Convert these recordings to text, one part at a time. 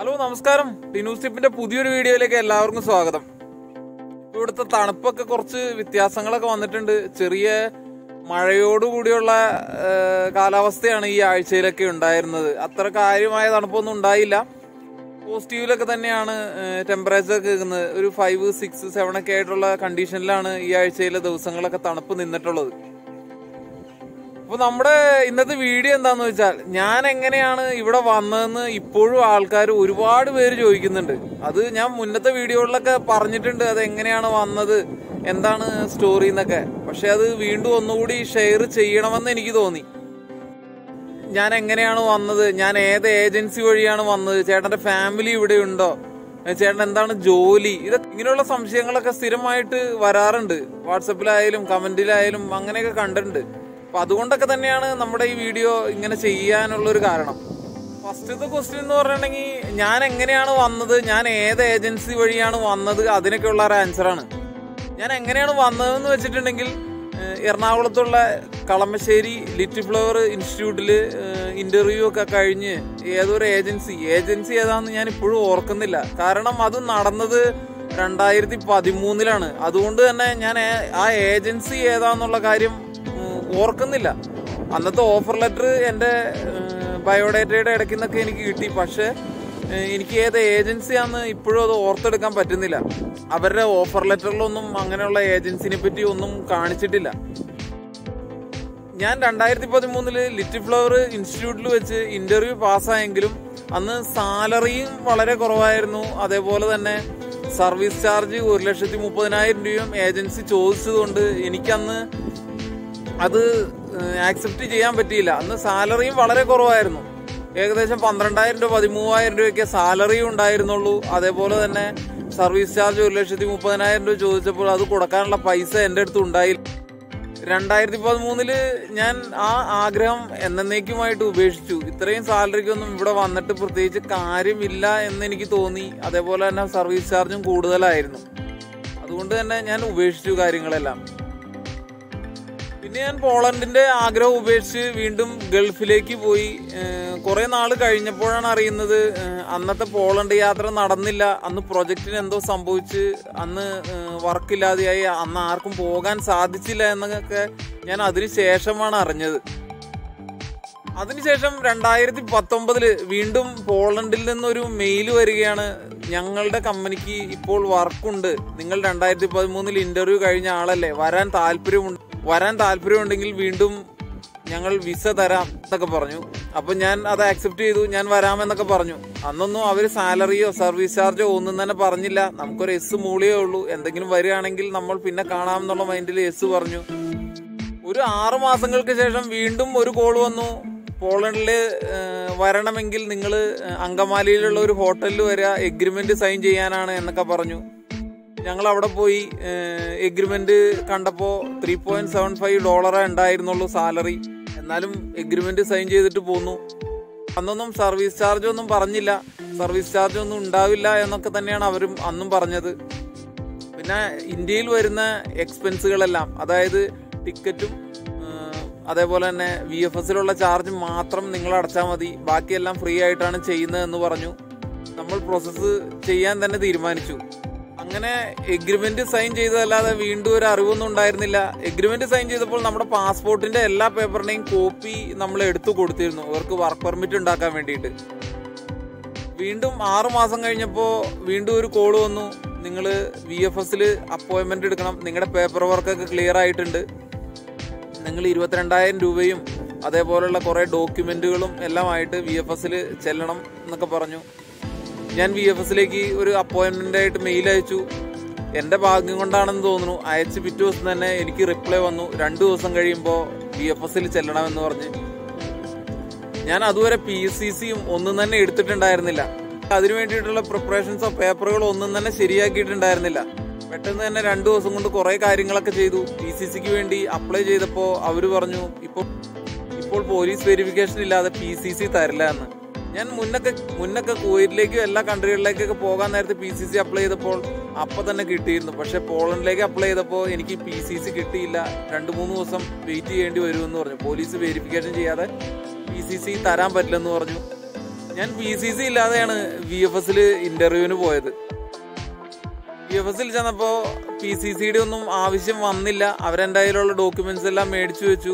hello നമസ്കാരം ടിനൂസ് ടിപ്പിന്റെ പുതിയൊരു വീഡിയോയിലേക്ക് എല്ലാവർക്കും സ്വാഗതം ഇപ്പൊ ഇവിടുത്തെ തണുപ്പൊക്കെ കുറച്ച് വ്യത്യാസങ്ങളൊക്കെ വന്നിട്ടുണ്ട് ചെറിയ മഴയോടുകൂടിയുള്ള ആ, കാലാവസ്ഥയാണ് ഈ ആഴ്ചയിലൊക്കെ ഉണ്ടായിരുന്നത് അത്ര കാര്യമായ തണുപ്പൊന്നും ഉണ്ടായില്ല പോസിറ്റീവിലൊക്കെ തന്നെയാണ് ടെമ്പറേച്ചർ ഒക്കെ നിൽക്കുന്നത് ഒരു ഫൈവ് സിക്സ് സെവൻ ഒക്കെ ആയിട്ടുള്ള കണ്ടീഷനിലാണ് ഈ ആഴ്ചയിലെ ദിവസങ്ങളൊക്കെ തണുപ്പ് നിന്നിട്ടുള്ളത് അപ്പൊ നമ്മുടെ ഇന്നത്തെ വീഡിയോ എന്താന്ന് വെച്ചാൽ ഞാൻ എങ്ങനെയാണ് ഇവിടെ വന്നതെന്ന് ഇപ്പോഴും ആൾക്കാർ ഒരുപാട് പേര് ചോദിക്കുന്നുണ്ട് അത് ഞാൻ മുന്നത്തെ വീഡിയോകളിലൊക്കെ പറഞ്ഞിട്ടുണ്ട് അത് എങ്ങനെയാണ് വന്നത് എന്താണ് സ്റ്റോറി എന്നൊക്കെ പക്ഷെ അത് വീണ്ടും ഒന്നുകൂടി ഷെയർ ചെയ്യണമെന്ന് എനിക്ക് തോന്നി ഞാൻ എങ്ങനെയാണ് വന്നത് ഞാൻ ഏത് ഏജൻസി വഴിയാണ് വന്നത് ചേട്ടന്റെ ഫാമിലി ഇവിടെ ഉണ്ടോ ചേട്ടൻ എന്താണ് ജോലി ഇതൊക്കെ ഇങ്ങനെയുള്ള സംശയങ്ങളൊക്കെ സ്ഥിരമായിട്ട് വരാറുണ്ട് വാട്സപ്പിലായാലും കമന്റിലായാലും അങ്ങനെയൊക്കെ കണ്ടിട്ടുണ്ട് അപ്പൊ അതുകൊണ്ടൊക്കെ തന്നെയാണ് നമ്മുടെ ഈ വീഡിയോ ഇങ്ങനെ ചെയ്യാനുള്ള ഒരു കാരണം ഫസ്റ്റത്തെ ക്വസ്റ്റ്യൻ എന്ന് പറഞ്ഞിട്ടുണ്ടെങ്കിൽ ഞാൻ എങ്ങനെയാണ് വന്നത് ഞാൻ ഏത് ഏജൻസി വഴിയാണ് വന്നത് അതിനൊക്കെയുള്ള ഒരു ആൻസറാണ് ഞാൻ എങ്ങനെയാണ് വന്നതെന്ന് വെച്ചിട്ടുണ്ടെങ്കിൽ ഏഹ്, എറണാകുളത്തുള്ള കളമശ്ശേരി ലിറ്റിൽ ഫ്ലവർ ഇൻസ്റ്റിറ്റ്യൂട്ടിൽ ഇന്റർവ്യൂ ഒക്കെ കഴിഞ്ഞ് ഏതൊരു ഏജൻസി ഏജൻസി ഏതാന്ന് ഞാൻ ഇപ്പോഴും ഓർക്കുന്നില്ല കാരണം അത് നടന്നത് രണ്ടായിരത്തി പതിമൂന്നിലാണ് അതുകൊണ്ട് തന്നെ ഞാൻ ഏ- ആ ഏജൻസി ഏതാന്നുള്ള കാര്യം ഉം, ഓർക്കുന്നില്ല അന്നത്തെ ഓഫർ ലെറ്റർ എൻ്റെ ബയോഡേറ്റയുടെ ഇടയ്ക്ക് നിന്നൊക്കെ എനിക്ക് കിട്ടി പക്ഷേ ഏഹ്, എനിക്ക് ഏത് ഏജൻസിയാന്ന് ഇപ്പോഴും അത് ഓർത്തെടുക്കാൻ പറ്റുന്നില്ല അവരുടെ ഓഫർ ലെറ്ററിലൊന്നും അങ്ങനെയുള്ള ഏജൻസിനെ പറ്റി ഒന്നും കാണിച്ചിട്ടില്ല ഞാൻ രണ്ടായിരത്തി പതിമൂന്നില് ലിറ്റിൽ ഫ്ലവർ ഇൻസ്റ്റിറ്റ്യൂട്ടിൽ വെച്ച് ഇന്റർവ്യൂ പാസ്സായെങ്കിലും അന്ന് സാലറിയും വളരെ കുറവായിരുന്നു അതേപോലെ തന്നെ സർവീസ് ചാർജ് ഒരു ലക്ഷത്തി മുപ്പതിനായിരം രൂപയും ഏജൻസി ചോദിച്ചതുകൊണ്ട് എനിക്കന്ന് അത് ആക്സെപ്റ്റ് ചെയ്യാൻ പറ്റിയില്ല അന്ന് സാലറിയും വളരെ കുറവായിരുന്നു ഏകദേശം പന്ത്രണ്ടായിരം രൂപ പതിമൂവായിരം രൂപയൊക്കെ സാലറിയും ഉണ്ടായിരുന്നുള്ളൂ അതേപോലെ തന്നെ സർവീസ് ചാർജ് ഒരു ലക്ഷത്തി മുപ്പതിനായിരം രൂപ ചോദിച്ചപ്പോൾ അത് കൊടുക്കാനുള്ള പൈസ എൻ്റെ അടുത്ത് ഉണ്ടായില്ല രണ്ടായിരത്തി പതിമൂന്നില് ഞാൻ ആ ആഗ്രഹം എന്നേക്കുമായിട്ട് ഉപേക്ഷിച്ചു ഇത്രയും സാലറിക്കൊന്നും ഇവിടെ വന്നിട്ട് പ്രത്യേകിച്ച് കാര്യമില്ല എന്ന് എനിക്ക് തോന്നി അതേപോലെ തന്നെ സർവീസ് ചാർജും കൂടുതലായിരുന്നു അതുകൊണ്ട് തന്നെ ഞാൻ ഉപേക്ഷിച്ചു കാര്യങ്ങളെല്ലാം പിന്നെ ഞാൻ പോളണ്ടിന്റെ ആഗ്രഹം ഉപേക്ഷിച്ച് വീണ്ടും ഗൾഫിലേക്ക് പോയി കുറെ നാൾ കഴിഞ്ഞപ്പോഴാണ് അറിയുന്നത് ഏഹ്, അന്നത്തെ പോളണ്ട് യാത്ര നടന്നില്ല അന്ന് പ്രൊജക്റ്റിന് എന്തോ സംഭവിച്ച് അന്ന് വർക്കില്ലാതെയായി അന്ന് ആർക്കും പോകാൻ സാധിച്ചില്ല എന്നൊക്കെ ഞാൻ അതിന് ശേഷമാണ് അറിഞ്ഞത് അതിനുശേഷം രണ്ടായിരത്തി പത്തൊമ്പതില് വീണ്ടും പോളണ്ടിൽ നിന്നൊരു മെയിൽ വരികയാണ് ഞങ്ങളുടെ കമ്പനിക്ക് ഇപ്പോൾ വർക്കുണ്ട് നിങ്ങൾ രണ്ടായിരത്തി പതിമൂന്നിൽ ഇന്റർവ്യൂ കഴിഞ്ഞ ആളല്ലേ വരാൻ താല്പര്യമുണ്ട് വരാൻ താല്പര്യമുണ്ടെങ്കിൽ വീണ്ടും ഞങ്ങൾ വിസ തരാം എന്നൊക്കെ പറഞ്ഞു അപ്പൊ ഞാൻ അത് ആക്സെപ്റ്റ് ചെയ്തു ഞാൻ വരാമെന്നൊക്കെ പറഞ്ഞു അന്നൊന്നും അവര് സാലറിയോ സർവീസ് ചാർജോ ഒന്നും തന്നെ പറഞ്ഞില്ല നമുക്കൊരു എസ് മൂളിയേ ഉള്ളൂ എന്തെങ്കിലും വരികയാണെങ്കിൽ നമ്മൾ പിന്നെ കാണാമെന്നുള്ള മൈൻഡിൽ എസ് പറഞ്ഞു ഒരു ആറു മാസങ്ങൾക്ക് ശേഷം വീണ്ടും ഒരു കോൾ വന്നു പോളണ്ടില് ഏഹ്, വരണമെങ്കിൽ നിങ്ങൾ അങ്കമാലിയിലുള്ള ഒരു ഹോട്ടലിൽ വരിക എഗ്രിമെന്റ് സൈൻ ചെയ്യാനാണ് എന്നൊക്കെ പറഞ്ഞു ഞങ്ങൾ അവിടെ പോയി എഗ്രിമെന്റ് കണ്ടപ്പോൾ ത്രീ പോയിന്റ് സെവൻ ഫൈവ് ഡോളറേ ഉണ്ടായിരുന്നുള്ളൂ സാലറി എന്നാലും എഗ്രിമെന്റ് സൈൻ ചെയ്തിട്ട് പോന്നു അന്നൊന്നും സർവീസ് ചാർജ് ഒന്നും പറഞ്ഞില്ല സർവീസ് ചാർജ് ഒന്നും ഉണ്ടാവില്ല എന്നൊക്കെ തന്നെയാണ് അവരും അന്നും പറഞ്ഞത് പിന്നെ ഇന്ത്യയിൽ വരുന്ന എക്സ്പെൻസുകളെല്ലാം അതായത് ടിക്കറ്റും ഏഹ്, അതേപോലെ തന്നെ വി എഫ് എസിലുള്ള ചാർജ് മാത്രം നിങ്ങൾ അടച്ചാൽ മതി ബാക്കിയെല്ലാം ഫ്രീ ആയിട്ടാണ് ചെയ്യുന്നത് എന്ന് പറഞ്ഞു നമ്മൾ പ്രോസസ്സ് ചെയ്യാൻ തന്നെ തീരുമാനിച്ചു അങ്ങനെ എഗ്രിമെന്റ് സൈൻ ചെയ്തതല്ലാതെ വീണ്ടും ഒരു അറിവൊന്നും ഉണ്ടായിരുന്നില്ല എഗ്രിമെന്റ് സൈൻ ചെയ്തപ്പോൾ നമ്മുടെ പാസ്പോർട്ടിന്റെ എല്ലാ പേപ്പറിന്റെയും കോപ്പി നമ്മൾ എടുത്തു കൊടുത്തിരുന്നു അവർക്ക് വർക്ക് പെർമിറ്റ് ഉണ്ടാക്കാൻ വേണ്ടിയിട്ട് വീണ്ടും ആറു മാസം കഴിഞ്ഞപ്പോൾ വീണ്ടും ഒരു കോള് വന്നു നിങ്ങൾ വി എഫ് എസിൽ അപ്പോയിൻമെന്റ് എടുക്കണം നിങ്ങളുടെ പേപ്പർ വർക്കൊക്കെ ക്ലിയർ ആയിട്ടുണ്ട് നിങ്ങൾ ഇരുപത്തിരണ്ടായിരം രൂപയും അതേപോലുള്ള കുറേ ഡോക്യുമെന്റുകളും എല്ലാമായിട്ട് വി എഫ് എസിൽ ചെല്ലണം എന്നൊക്കെ പറഞ്ഞു ഞാൻ വി എഫ് എസിലേക്ക് ഒരു അപ്പോയിൻമെന്റ് ആയിട്ട് മെയിൽ അയച്ചു എന്റെ ഭാഗ്യം കൊണ്ടാണെന്ന് തോന്നുന്നു അയച്ച് പിറ്റേ ദിവസം തന്നെ എനിക്ക് റിപ്ലൈ വന്നു രണ്ടു ദിവസം കഴിയുമ്പോൾ വി എഫ് എസിൽ ചെല്ലണമെന്ന് പറഞ്ഞ് ഞാൻ അതുവരെ പി എസ് സി സിയും ഒന്നും തന്നെ എടുത്തിട്ടുണ്ടായിരുന്നില്ല അതിനു വേണ്ടിയിട്ടുള്ള പ്രിപ്പറേഷൻസോ പേപ്പറുകളോ ഒന്നും തന്നെ ശരിയാക്കിയിട്ടുണ്ടായിരുന്നില്ല പെട്ടെന്ന് തന്നെ രണ്ടു ദിവസം കൊണ്ട് കുറെ കാര്യങ്ങളൊക്കെ ചെയ്തു പി സി സിക്ക് വേണ്ടി അപ്ലൈ ചെയ്തപ്പോൾ അവര് പറഞ്ഞു ഇപ്പോൾ ഇപ്പോൾ പോലീസ് വെരിഫിക്കേഷൻ ഇല്ലാതെ പി സി സി തരില്ല എന്ന് ഞാൻ മുന്നൊക്കെ മുന്നൊക്കെ കുവൈറ്റിലേക്കും എല്ലാ കൺട്രികളിലേക്കൊക്കെ പോകാൻ നേരത്തെ പി സി സി അപ്ലൈ ചെയ്തപ്പോൾ അപ്പൊ തന്നെ കിട്ടിയിരുന്നു പക്ഷെ പോളണ്ടിലേക്ക് അപ്ലൈ ചെയ്തപ്പോൾ എനിക്ക് പി സി സി കിട്ടിയില്ല രണ്ട് മൂന്ന് ദിവസം വെയിറ്റ് ചെയ്യേണ്ടി വരുമെന്ന് പറഞ്ഞു പോലീസ് വെരിഫിക്കേഷൻ ചെയ്യാതെ പി സി സി തരാൻ പറ്റില്ലെന്ന് പറഞ്ഞു ഞാൻ പി സി സി ഇല്ലാതെയാണ് വി എഫ് എസിൽ ഇന്റർവ്യൂവിന് പോയത് വി എഫ് എസിൽ ചെന്നപ്പോ പി സി സിയുടെ ഒന്നും ആവശ്യം വന്നില്ല അവരെന്റെ കയ്യിലുള്ള ഡോക്യുമെന്റ്സ് എല്ലാം മേടിച്ചു വെച്ചു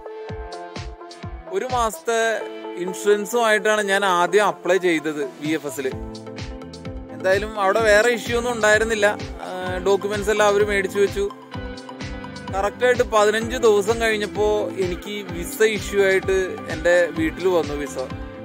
ഒരു മാസത്തെ ഇൻഷുറൻസുമായിട്ടാണ് ഞാൻ ആദ്യം അപ്ലൈ ചെയ്തത് വി എഫ് എസിൽ എന്തായാലും അവിടെ വേറെ ഇഷ്യൂ ഒന്നും ഉണ്ടായിരുന്നില്ല ഡോക്യുമെന്റ്സ് എല്ലാം അവർ മേടിച്ചു വെച്ചു കറക്റ്റായിട്ട് പതിനഞ്ച് ദിവസം കഴിഞ്ഞപ്പോൾ എനിക്ക് വിസ ഇഷ്യൂ ആയിട്ട് എൻ്റെ വീട്ടിൽ വന്നു വിസ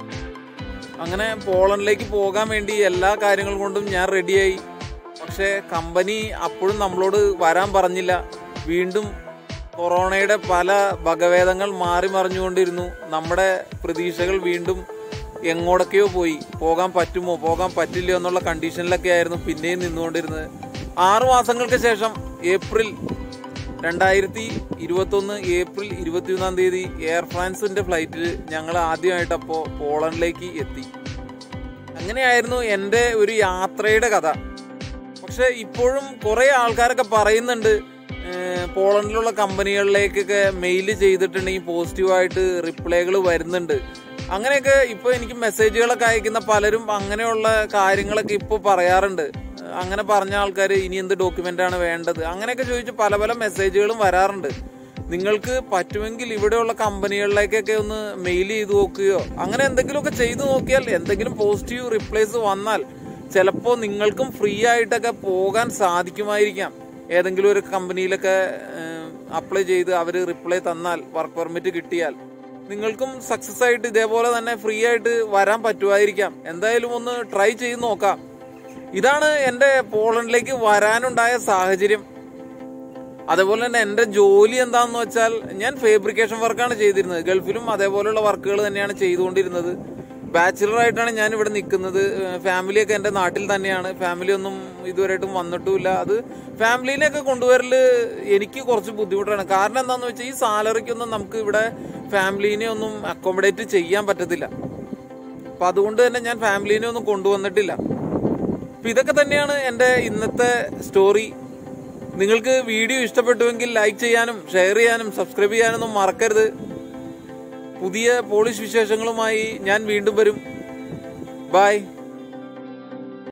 അങ്ങനെ പോളണ്ടിലേക്ക് പോകാൻ വേണ്ടി എല്ലാ കാര്യങ്ങളും കൊണ്ടും ഞാൻ റെഡിയായി പക്ഷേ കമ്പനി അപ്പോഴും നമ്മളോട് വരാൻ പറഞ്ഞില്ല വീണ്ടും കൊറോണയുടെ പല വകഭേദങ്ങൾ മാറി മറിഞ്ഞുകൊണ്ടിരുന്നു നമ്മുടെ പ്രതീക്ഷകൾ വീണ്ടും എങ്ങോടൊക്കെയോ പോയി പോകാൻ പറ്റുമോ പോകാൻ പറ്റില്ലയോ എന്നുള്ള കണ്ടീഷനിലൊക്കെ ആയിരുന്നു പിന്നെയും നിന്നുകൊണ്ടിരുന്നത് ആറു മാസങ്ങൾക്ക് ശേഷം ഏപ്രിൽ രണ്ടായിരത്തി ഇരുപത്തൊന്ന് ഏപ്രിൽ ഇരുപത്തിയൊന്നാം തീയതി എയർ ഫ്രാൻസിന്റെ ഫ്ലൈറ്റിൽ ഞങ്ങൾ ആദ്യമായിട്ട് അപ്പോൾ പോളണ്ടിലേക്ക് എത്തി അങ്ങനെയായിരുന്നു എൻ്റെ ഒരു യാത്രയുടെ കഥ പക്ഷെ ഇപ്പോഴും കുറെ ആൾക്കാരൊക്കെ പറയുന്നുണ്ട് ഏഹ്, പോളണ്ടിലുള്ള കമ്പനികളിലേക്കൊക്കെ മെയിൽ ചെയ്തിട്ടുണ്ടെങ്കിൽ പോസിറ്റീവായിട്ട് റിപ്ലൈകൾ വരുന്നുണ്ട് അങ്ങനെയൊക്കെ ഇപ്പൊ എനിക്ക് മെസ്സേജുകളൊക്കെ അയക്കുന്ന പലരും അങ്ങനെയുള്ള കാര്യങ്ങളൊക്കെ ഇപ്പോൾ പറയാറുണ്ട് ഏഹ്, അങ്ങനെ പറഞ്ഞ ആൾക്കാർ ഇനി എന്ത് ഡോക്യുമെന്റ് ആണ് വേണ്ടത് അങ്ങനെയൊക്കെ ചോദിച്ച് പല പല മെസ്സേജുകളും വരാറുണ്ട് നിങ്ങൾക്ക് പറ്റുമെങ്കിൽ ഇവിടെയുള്ള കമ്പനികളിലേക്കൊക്കെ ഒന്ന് മെയിൽ ചെയ്ത് നോക്കുകയോ അങ്ങനെ എന്തെങ്കിലുമൊക്കെ ചെയ്തു നോക്കിയാൽ എന്തെങ്കിലും പോസിറ്റീവ് റിപ്ലൈസ് വന്നാൽ ചിലപ്പോൾ നിങ്ങൾക്കും ഫ്രീ ആയിട്ടൊക്കെ പോകാൻ സാധിക്കുമായിരിക്കാം ഏതെങ്കിലും ഒരു കമ്പനിയിലൊക്കെ അപ്ലൈ ചെയ്ത് അവർ റിപ്ലൈ തന്നാൽ വർക്ക് പെർമിറ്റ് കിട്ടിയാൽ നിങ്ങൾക്കും സക്സസ് ആയിട്ട് ഇതേപോലെ തന്നെ ഫ്രീ ആയിട്ട് വരാൻ പറ്റുമായിരിക്കാം എന്തായാലും ഒന്ന് ട്രൈ ചെയ്ത് നോക്കാം ഇതാണ് എൻ്റെ പോളണ്ടിലേക്ക് വരാനുണ്ടായ സാഹചര്യം അതേപോലെ തന്നെ എൻ്റെ ജോലി എന്താണെന്ന് വെച്ചാൽ ഞാൻ ഫേബ്രിക്കേഷൻ വർക്കാണ് ചെയ്തിരുന്നത് ഗൾഫിലും അതേപോലെയുള്ള വർക്കുകൾ തന്നെയാണ് ചെയ്തുകൊണ്ടിരുന്നത് ബാച്ചിലർ ആയിട്ടാണ് ഞാൻ ഇവിടെ നിൽക്കുന്നത് ഫാമിലിയൊക്കെ എൻ്റെ നാട്ടിൽ തന്നെയാണ് ഫാമിലി ഒന്നും ഇതുവരെയായിട്ടും വന്നിട്ടുമില്ല അത് ഫാമിലിനെയൊക്കെ കൊണ്ടുവരൽ എനിക്ക് കുറച്ച് ബുദ്ധിമുട്ടാണ് കാരണം എന്താണെന്ന് വെച്ചാൽ ഈ സാലറിക്കൊന്നും നമുക്ക് ഇവിടെ ഫാമിലീനെ ഒന്നും അക്കോമഡേറ്റ് ചെയ്യാൻ പറ്റത്തില്ല അപ്പൊ അതുകൊണ്ട് തന്നെ ഞാൻ ഫാമിലീനെ ഒന്നും കൊണ്ടുവന്നിട്ടില്ല അപ്പൊ ഇതൊക്കെ തന്നെയാണ് എൻ്റെ ഇന്നത്തെ സ്റ്റോറി നിങ്ങൾക്ക് വീഡിയോ ഇഷ്ടപ്പെട്ടുവെങ്കിൽ ലൈക്ക് ചെയ്യാനും ഷെയർ ചെയ്യാനും സബ്സ്ക്രൈബ് ചെയ്യാനൊന്നും മറക്കരുത് പുതിയ പോളിഷ് വിശേഷങ്ങളുമായി ഞാൻ വീണ്ടും വരും ബൈ